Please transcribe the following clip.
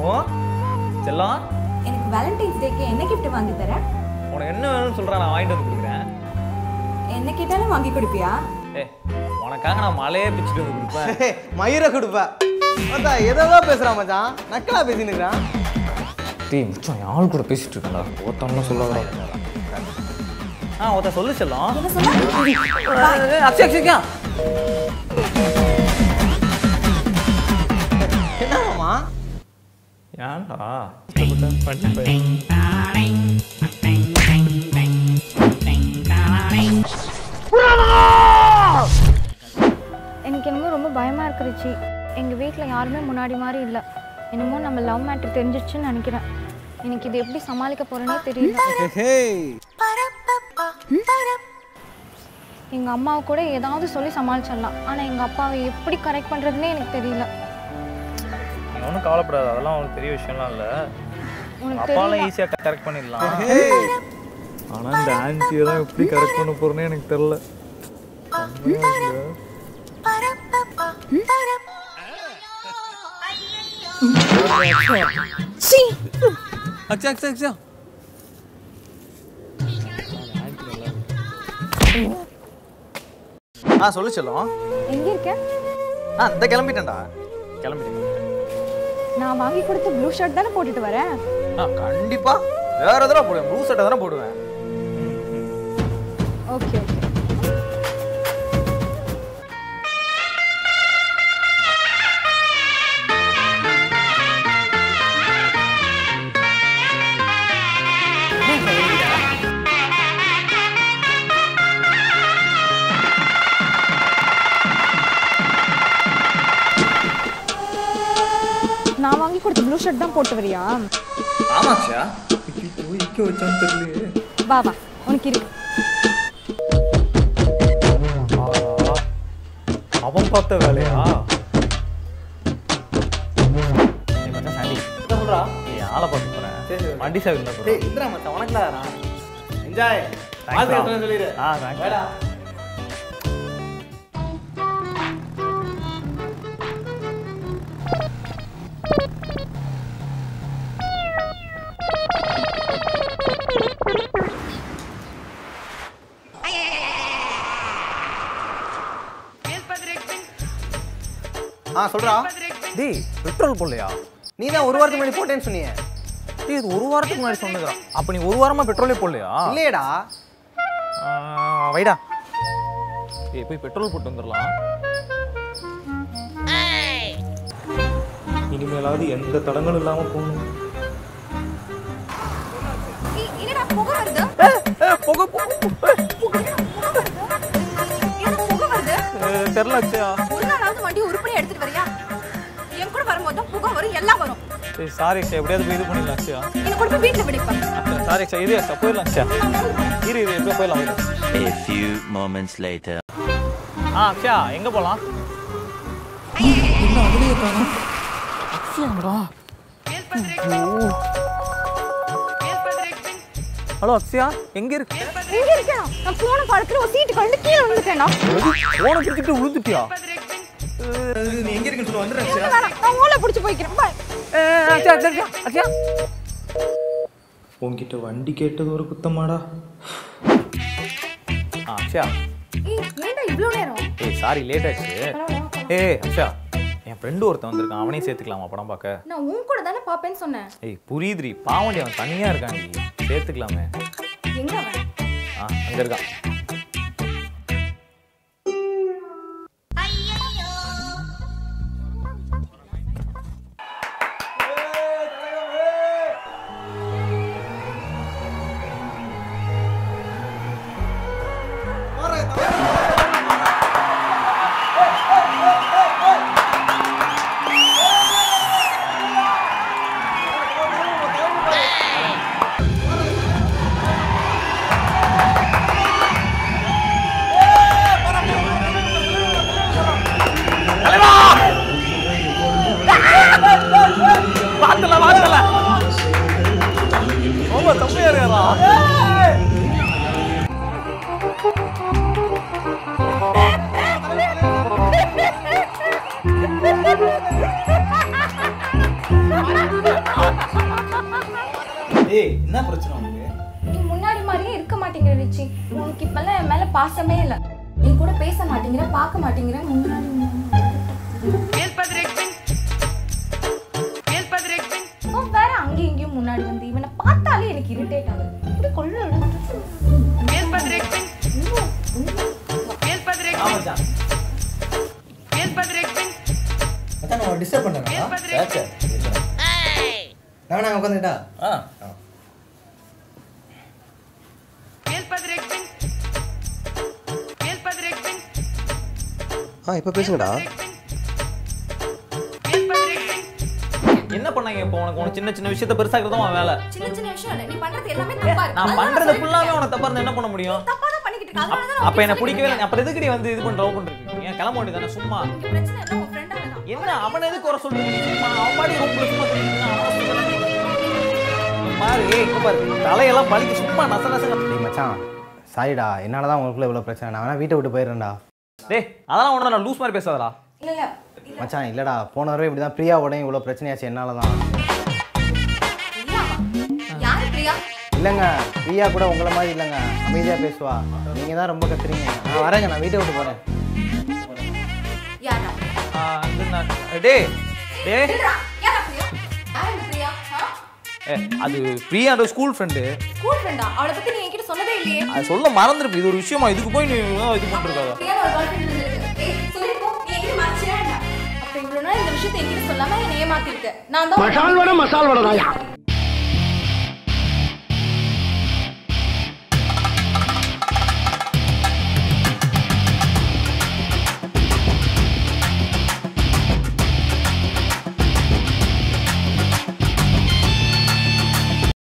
ஓ செல்லம் எனக்கு வேலண்டைன்ஸ் டேக்கு என்ன gift வாங்கி தர உனக்கு என்ன வேணும்னு சொல்கிறேன் நான் வாங்கிட்டு வந்து கொடுக்குறேன் என்ன கேட்டாலும் வாங்கி கொடுப்பியா ஏ உனக்காக நான் மலையே பிச்சுட்டு வந்து கொடுப்பேன் மயிரை கொடுப்ப மச்சான் எதோ பேசுறான் மச்சான் நக்கலா பேசினுக்கிறான் டேய் மச்சான் என் ஆள் கூட பேசிட்டு இருக்கேன்டா ஒருத்தவங்க சொல்ல ஆ ஒருத்த சொல்லு செல்லம் என்ன சொன்னா அக்ஷய் அக்ஷய்க்கா என்னமா ஏன்டா எனக்கு என்னமோ ரொம்ப பயமாக இருக்கிறிச்சி எங்கள் வீட்டில் யாருமே முன்னாடி மாதிரி இல்லை என்னமோ நம்ம லவ் மேட்ரு தெரிஞ்சிருச்சுன்னு நினைக்கிறேன் எனக்கு இது எப்படி சமாளிக்க போகிறேனே தெரியல எங்கள் அம்மாவை கூட ஏதாவது சொல்லி சமாளிச்சிடலாம் ஆனால் எங்கள் அப்பாவை எப்படி கரெக்ட் பண்ணுறதுனே எனக்கு தெரியல நீ ஒன்றும் கவலைப்படாத அதெல்லாம் உனக்கு பெரிய விஷயம்லாம் இல்லை உனக்கு அப்பாலாம் தெரியல ஈஸியாக கரெக்ட் பண்ணிடலாம் ஆனால் இந்த ஆன்சியை தான் எப்படி கரெக்ட் பண்ண போகிறேன்னு எனக்கு தெரில அக்ஷா அக்ஷா அக்ஷா ஆ சொல்லு செல்லம் எங்கே இருக்க ஆ இந்த கிளம்பிட்டேன்டா கிளம்பிட்டேன் நான் வாங்கி கொடுத்த ப்ளூ ஷர்ட் தானே போட்டுட்டு வரேன் ஆ கண்டிப்பா வேற எதனா போடுவேன் ப்ளூ சட்டை தானே போடுவேன் ஓகே ஓகே நான் வாங்கி கொடுத்த ப்ளூ ஷர்ட் தான் போட்டு வரியா ஆமாக்ஷா இக்க வச்சான்னு தெரியலையே வா வா உனக்கு இருக்கு ஆஹா. அவன் பார்த்த வேலையா ஏய் மச்சான் சாண்டி சொல்றா ஏய் ஆளை பார்த்து போறேன் சரி. வண்டி சாவி இருந்தா டேய் போதும் இந்திரா மச்சான் உனக்குலாம் என்ஜாய் Thanks, வாழ்த்து bro. கட்டுறேன்னு சொல்லிடு ஆ தேங்க்ஸ் வேடா ஆ சொல்றா டேய் பெட்ரோல் போடலையா நீ தான் ஒரு வாரத்துக்கு முன்னாடி போட்டேன்னு சொன்னியே டேய் இது ஒரு வாரத்துக்கு முன்னாடி சொன்னதுடா அப்ப நீ ஒரு வாரமா பெட்ரோலே போடலையா இல்லையேடா ஆ, வைடா ஏய் போய் பெட்ரோல் போட்டு வந்துடலாம் இனிமேலாவது எந்த தடங்களும் இல்லாம போகணும் என்னடா புகை வருது புகை என்ன புகை வருது தெரில அக்ஷயா ஒரு நாளாவது வண்டி உருப்படியா எடுத்துட்டு வரியா என் கூட வரும்போது தான் புகை வரும் எல்லாம் வரும் சரி சாரி அக்ஷயா எப்படியாவது போய் இது பண்ணிடலாம் அக்ஷயா என்ன கொண்டு போய் வீட்டுல விடுப்பேன் அக்ஷயா சாரி அக்ஷயா இது அக்ஷயா போயிடலாம் அக்ஷயா இரு இரு எப்படியோ போயிடலாம் போயிடலாம். A few moments later. ஆ அக்ஷயா எங்க போலாம் ஹலோ அக்ஷயா எங்க இருக்கு எங்க இருக்கேன் நான் போன காலத்துல ஒரு சீட்டு கண்டு கீழே விழுந்துட்டேனா போன பிடிச்சிட்டு விழுந்துட்டியா நீ எங்க இருக்குன்னு சொல்லு வந்துடுறேன் வேணாம் நான் ஓலை பிடிச்சி போய்க்கிறேன் பாய் அக்ஷயா அக்ஷயா அக்ஷயா உன்கிட்ட வண்டி கேட்டது ஒரு குத்தமாடா ஆ அக்ஷயா ஏய் ஏன்டா இவ்ளோ நேரம் ஏய் சாரி லேட் ஆயிடுச்சு ஏய் அக்ஷயா என் ஃப்ரெண்டு ஒருத்தன் வந்திருக்கான் அவனையும் சேர்த்துக்கலாமா படம் பார்க்க நான் உன் கூட தானே பாப்பேன்னு சொன்னேன் ஏய் புரியுதுரி பாவண்டி அவன் தனியா இருக்கான் சேர்த்துக்கலாமே எங்க அவன் ஆ அங்க இருக்கான் ஆ ஏய் என்ன பிரச்சனை உனக்கு நீ முன்னாடி மாதிரியே இருக்க மாட்டேங்கிற ரிச்சி உனக்கு இப்பெல்லாம் என் மேல பாசமே இல்லை நீ கூட பேச மாட்டேங்கிற பார்க்க மாட்டேங்கிற முன்னாடி அவன் வேற அங்கேயும் இங்கேயும் முன்னாடி வந்து இவனை பார்த்தாலே எனக்கு இரிட்டேட் ஆகுது இப்படி கொள்ள ஆ மச்சான் மச்சான் நான் டிஸ்டர்ப் பண்ணுறேன் சே, சே. நான் நான் உட்காந்துட்டா ஆ ஆ இப்போ பேசுங்கடா என்ன பண்ணாங்க இப்போ உனக்கு உனக்கு சின்ன சின்ன விஷயத்த பெருசாக்குறது அவன் வேலை சின்ன சின்ன விஷயம் இல்ல நீ பண்றது எல்லாமே தப்பா இருக்கு நான் அதனால பண்றது சொல்லிட்டு ஃபுல்லாவே இருக்கேன். உனக்கு தப்பா இருந்தா என்ன பண்ண முடியும் தப்பா தான் பண்ணிக்கிட்டு இருக்க அதனால தான் நான் அப்ப என்ன உன்கிட்ட பிடிக்கவே இல்லை சொல்லிட்டு அப்புறம் எதுக்குடி வந்து இது பண்ற லவ் பண்றீங்க ஏன் கிளம்ப வேண்டியதானே சும்மா இருக்கேன். இங்க பிரச்சனை இல்ல உன் ஃப்ரெண்டால தான் என்ன அவனை எதுக்கு குறை சொல்றீங்க சும்மா அவன் பாடி ரொம்ப சும்மா சொல்லிட்டு பாரு ஏய் இங்க பாரு தலையெல்லாம் பலிக்கு சும்மா நச நச டேய் மச்சான் சாரிடா என்னால தான் உங்களுக்குள்ள இவ்வளோ பிரச்சனை நான் வேணா வீட்டை விட்டு போயிடுறேன்டா டேய் அதெல்லாம் ஒண்ணு நான் லூஸ் மாதிரி பேசாதடா இல்ல இல்ல மச்சான் இல்லடா போன தடவை இப்படி தான் பிரியா உடனே இவ்வளோ பிரச்சனையாச்சு என்னால தான் பிரியாவா? யாரு பிரியா இல்லைங்க பிரியா கூட உங்களை மாதிரி இல்லைங்க அமைதியாக பேசுவா நீங்கள் தான் ரொம்ப கத்துறீங்க நான் வரேங்க நான் வீட்டை விட்டு போகிறேன் யாரா ஆ, இது நான் டேய் டேய் இல்லடா, யாரா பிரியா யார் இந்த பிரியா ஆ? ஏ, அது பிரியான்ற ஸ்கூல் ஃப்ரெண்டு ஸ்கூல் ஃப்ரெண்டா அவளை பத்தி நீ என்கிட்ட சொன்னதே இல்லையே அது சொல்ல மறந்துருப்பு இது ஒரு விஷயமா இதுக்கு போய் நீ ஏன் இது பண்ணிருக்காத பிரியா ஒரு கேர்ள் ஃப்ரெண்ட் இருக்கு ஏய் சொல்லிருக்கோ நீ என்கிட்ட மறைச்சியா என்ன அப்ப இவ்வளவு நாள் இந்த விஷயத்தை என்கிட்ட சொல்லாம என்னை ஏமாத்திருக்க நான் தான் மசால் வடை மசால் வடை தாயா